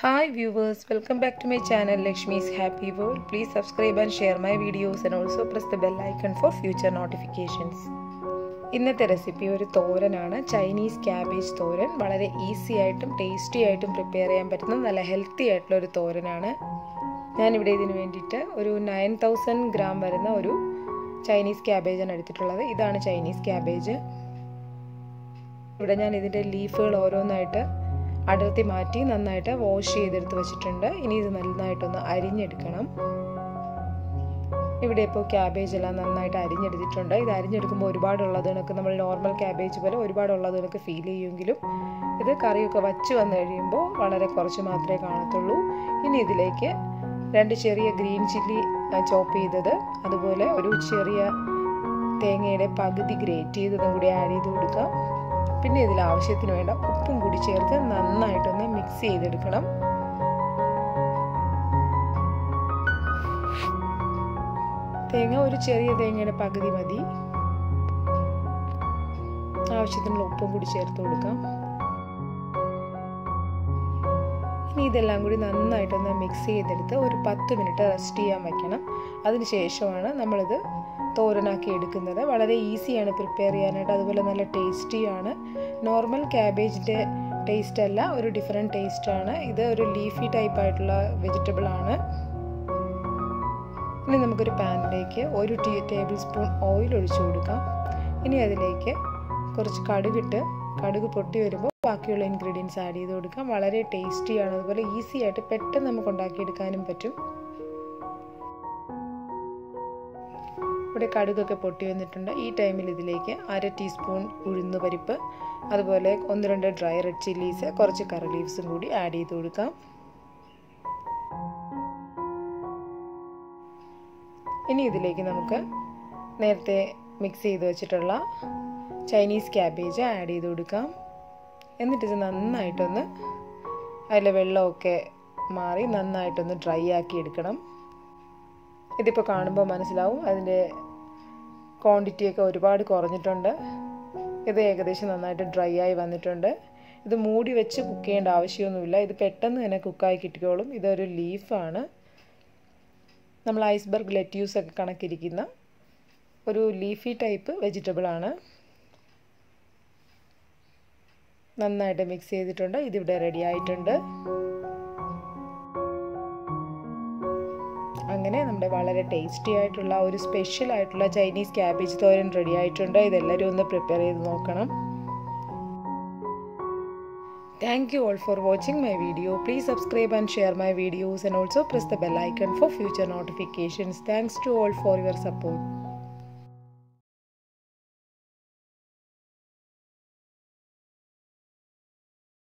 Hi viewers, welcome back to my channel Lakshmi's Happy World. Please subscribe and share my videos and also press the bell icon for future notifications. ഇന്നത്തെ recipe ഒരു തോരനാണ് Chinese cabbage തോരൻ വളരെ easy ആയിട്ടും tasty ആയിട്ടും prepare ചെയ്യാൻ പറ്റുന്ന നല്ല healthy ആയിട്ടുള്ള ഒരു തോരനാണ് ഞാനിവിടെ ഇതിന് വേണ്ടിയിട്ട് ഒരു നയൻ തൗസൻഡ് ഗ്രാം വരുന്ന ഒരു ചൈനീസ് ക്യാബേജാണ് എടുത്തിട്ടുള്ളത് ഇതാണ് ചൈനീസ് ക്യാബേജ് ഇവിടെ ഞാൻ ഇതിൻ്റെ ലീഫുകൾ ഓരോന്നായിട്ട് അടർത്തി മാറ്റി നന്നായിട്ട് വാഷ് ചെയ്തെടുത്ത് വെച്ചിട്ടുണ്ട് ഇനി ഇത് നന്നായിട്ടൊന്ന് അരിഞ്ഞെടുക്കണം ഇവിടെ ഇപ്പോൾ ക്യാബേജ് എല്ലാം നന്നായിട്ട് അരിഞ്ഞെടുത്തിട്ടുണ്ട് ഇത് അരിഞ്ഞെടുക്കുമ്പോൾ ഒരുപാടുള്ളത് കണക്ക് നമ്മൾ നോർമൽ ക്യാബേജ് പോലെ ഒരുപാടുള്ളത് കണക്ക് ഫീൽ ചെയ്യുമെങ്കിലും ഇത് കറിയൊക്കെ വച്ച് വന്നു കഴിയുമ്പോൾ വളരെ കുറച്ച് മാത്രമേ കാണത്തുള്ളൂ ഇനി ഇതിലേക്ക് രണ്ട് ചെറിയ ഗ്രീൻ ചില്ലി ചോപ്പ് ചെയ്തത് അതുപോലെ ഒരു ചെറിയ തേങ്ങയുടെ പകുതി ഗ്രേറ്റ് ചെയ്തതും കൂടി ആഡ് ചെയ്ത് കൊടുക്കാം പിന്നെ ഇതിൽ ആവശ്യത്തിന് വേണ്ട ഉപ്പും കൂടി ചേർത്ത് നന്നായിട്ടൊന്ന് മിക്സ് ചെയ്തെടുക്കണം തേങ്ങ ഒരു ചെറിയ തേങ്ങയുടെ പകുതി മതി ആവശ്യത്തിനുള്ള ഉപ്പും കൂടി ചേർത്ത് കൊടുക്കാം ഇനി ഇതെല്ലാം കൂടി നന്നായിട്ടൊന്ന് മിക്സ് ചെയ്തെടുത്ത് ഒരു പത്ത് മിനിറ്റ് റെസ്റ്റ് ചെയ്യാൻ വെക്കണം അതിന് ശേഷമാണ് നമ്മളിത് തോരനാക്കി എടുക്കുന്നത് വളരെ ഈസിയാണ് പ്രിപ്പയർ ചെയ്യാനായിട്ട് അതുപോലെ നല്ല ടേസ്റ്റിയാണ് നോർമൽ ക്യാബേജിൻ്റെ ടേസ്റ്റ് അല്ല ഒരു ഡിഫറെൻറ്റ് ടേസ്റ്റാണ് ഇത് ഒരു ലീഫി ടൈപ്പ് ആയിട്ടുള്ള വെജിറ്റബിൾ ആണ് ഇനി നമുക്കൊരു പാനിലേക്ക് ഒരു ടീ ടേബിൾ സ്പൂൺ ഓയിൽ ഒഴിച്ചു കൊടുക്കാം ഇനി അതിലേക്ക് കുറച്ച് കടുകിട്ട് കടുക് പൊട്ടി വരുമ്പോൾ ബാക്കിയുള്ള ഇൻഗ്രീഡിയൻസ് ആഡ് ചെയ്ത് കൊടുക്കാം വളരെ ടേസ്റ്റിയാണ് അതുപോലെ ഈസി ആയിട്ട് പെട്ടെന്ന് നമുക്ക് ഉണ്ടാക്കിയെടുക്കാനും പറ്റും ഇവിടെ കടുകൊക്കെ പൊട്ടി വന്നിട്ടുണ്ട് ഈ ടൈമിൽ ഇതിലേക്ക് അര ടീസ്പൂൺ ഉഴുന്ന് പരിപ്പ് അതുപോലെ ഒന്ന് രണ്ട് ഡ്രൈ റെഡ് ചില്ലീസ് കുറച്ച് കറി ലീവ്സും കൂടി ആഡ് ചെയ്ത് കൊടുക്കാം ഇനി ഇതിലേക്ക് നമുക്ക് നേരത്തെ മിക്സ് ചെയ്ത് വെച്ചിട്ടുള്ള ചൈനീസ് ക്യാബേജ് ആഡ് ചെയ്ത് കൊടുക്കാം എന്നിട്ട് ഇത് നന്നായിട്ടൊന്ന് അതിലെ വെള്ളമൊക്കെ മാറി നന്നായിട്ടൊന്ന് ഡ്രൈ ആക്കി എടുക്കണം ഇതിപ്പോൾ കാണുമ്പോൾ മനസ്സിലാവും അതിൻ്റെ ക്വാണ്ടിറ്റിയൊക്കെ ഒരുപാട് കുറഞ്ഞിട്ടുണ്ട് ഇത് ഏകദേശം നന്നായിട്ട് ഡ്രൈ ആയി വന്നിട്ടുണ്ട് ഇത് മൂടി വെച്ച് കുക്ക് ചെയ്യേണ്ട ആവശ്യമൊന്നുമില്ല ഇത് പെട്ടെന്ന് തന്നെ കുക്കായി കിട്ടിക്കോളും ഇതൊരു ലീഫാണ് നമ്മൾ ഐസ്ബർഗ് ലെറ്റ്യൂസ് ഒക്കെ കണക്കിരിക്കുന്ന ഒരു ലീഫി ടൈപ്പ് വെജിറ്റബിൾ ആണ് നന്നായിട്ട് മിക്സ് ചെയ്തിട്ടുണ്ട് ഇതിവിടെ റെഡി ആയിട്ടുണ്ട് അങ്ങനെ നമ്മുടെ വളരെ ടേസ്റ്റി ആയിട്ടുള്ള ഒരു സ്പെഷ്യൽ ആയിട്ടുള്ള ചൈനീസ് ക്യാബേജ് തോരൻ റെഡി ആയിട്ടുണ്ട് ഇതെല്ലാവരും ഒന്ന് പ്രിപ്പയർ ചെയ്ത് നോക്കണം Thank you all for watching my video. Please subscribe and share my videos and also press the bell icon for future notifications. Thanks to all for your support.